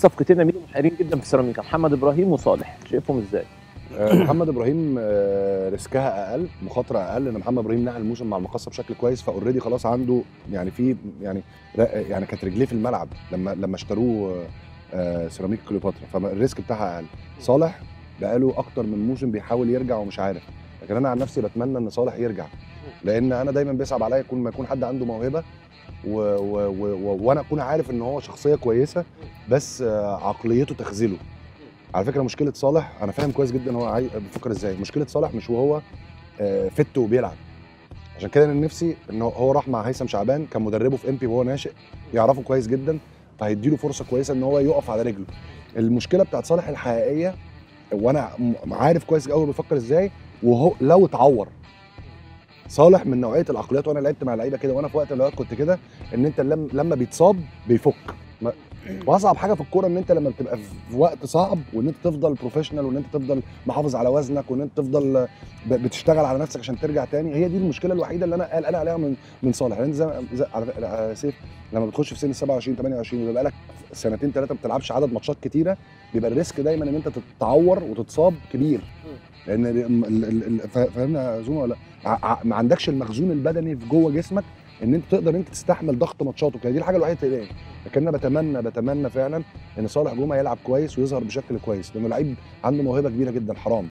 صفقتين يا ميدو محيرين جدا في سيراميكا محمد ابراهيم وصالح شايفهم ازاي؟ آه، محمد ابراهيم آه، ريسكها اقل مخاطره اقل لان محمد ابراهيم نقل الموسم مع المقصه بشكل كويس فاوريدي خلاص عنده يعني في يعني يعني كانت رجليه في الملعب لما لما اشتروه آه، سيراميك كليوباترا فالريسك بتاعها اقل صالح بقاله اكتر من موسم بيحاول يرجع ومش عارف لكن انا عن نفسي بتمنى ان صالح يرجع لان انا دايما بيصعب عليا يكون ما يكون حد عنده موهبه و و و و وانا اكون عارف ان هو شخصيه كويسه بس آه، عقليته تخذله على فكره مشكله صالح انا فاهم كويس جدا هو عاي... بيفكر ازاي مشكله صالح مش وهو آه، فت وبيلعب عشان كده انا نفسي ان هو- هو راح مع هيثم شعبان كان مدربه في امبي وهو ناشئ يعرفه كويس جدا فهيديله فرصه كويسه ان هو يقف على رجله المشكله بتاعت صالح الحقيقيه وانا م- عارف كويس قوي بيفكر ازاي وهو لو اتعور صالح من نوعيه العقليات وانا لعبت مع لعيبه كده وانا في وقت من الاوقات كنت كده ان انت لما لما بيتصاب بيفك ما- واصعب حاجه في الكوره ان انت لما بتبقى في وقت صعب وان انت تفضل بروفيشنال وان انت تفضل محافظ على وزنك وان انت تفضل ب- بتشتغل على نفسك عشان ترجع تاني هي دي المشكله الوحيده اللي انا قلقان عليها من من صالح لان زي زي- على فكرة- على سيف لما بتخش في سن 27 28 ويبقى لك سنتين ثلاثه ما بتلعبش عدد ماتشات كتيره بيبقى الريسك دايما ان انت تتعور وتتصاب كبير لان ال- ال- ال- ال- فا- فاهمنا يا زوما ولا لا؟ ع- ع- ما عندكش المخزون البدني في جوه جسمك ان انت تقدر انت تستحمل ضغط ماتشات وكده دي الحاجه الوحيده اللي تقلقني لكن انا بتمنى بتمنى فعلا ان صالح جمعه يلعب كويس ويظهر بشكل كويس لانه لعيب عنده موهبه كبيره جدا حرام